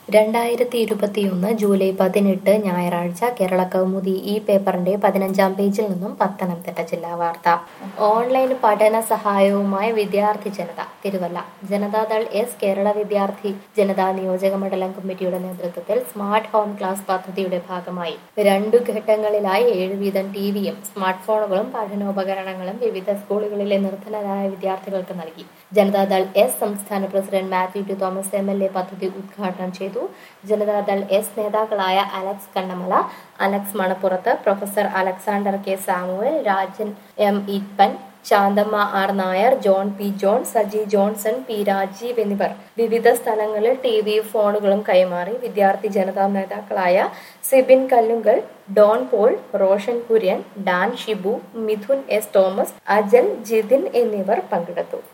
രണ്ടായിരത്തി ഇരുപത്തിയൊന്ന് ജൂലൈ പതിനെട്ട് ഞായറാഴ്ച കേരള കൗമുദി ഈ പേപ്പറിന്റെ പതിനഞ്ചാം പേജിൽ നിന്നും പത്തനംതിട്ട ജില്ലാ വാർത്ത ഓൺലൈൻ പഠന സഹായവുമായി വിദ്യാർത്ഥി ജനത തിരുവല്ല ജനതാദൾ എസ് കേരള വിദ്യാർത്ഥി ജനതാ നിയോജക മണ്ഡലം കമ്മിറ്റിയുടെ നേതൃത്വത്തിൽ സ്മാർട്ട് ഹോം ക്ലാസ് പദ്ധതിയുടെ ഭാഗമായി രണ്ടു ഘട്ടങ്ങളിലായി ഏഴ് വീതം ടിവിയും സ്മാർട്ട് ഫോണുകളും പഠനോപകരണങ്ങളും വിവിധ സ്കൂളുകളിലെ നിർധനരായ വിദ്യാർത്ഥികൾക്ക് നൽകി ജനതാദൾ എസ് സംസ്ഥാന president Mathew T Thomas M L A പദ്ധതി ഉദ്ഘാടനം ചെയ്തു ജനതാദൾ എസ് നേതാക്കളായ Alex Kannamala Alex Manappurath professor Alexander K Samuel Rajan M Eapen Santhamma R Nair John P John Saji Johnson P Rajeev എന്നിവർ വിവിധ സ്ഥലങ്ങളിൽ ടി വി ഫോണുകളും കൈമാറി വിദ്യാർത്ഥി ജനതാ നേതാക്കളായ സിബിൻ കല്ലുങ്കൽ ഡോൺ പോൾ റോഷൻ കുര്യൻ ഡാൻ ഷിബു മിഥുൻ എസ് തോമസ് അജൽ ജിതിൻ എന്നിവർ പങ്കെടുത്തു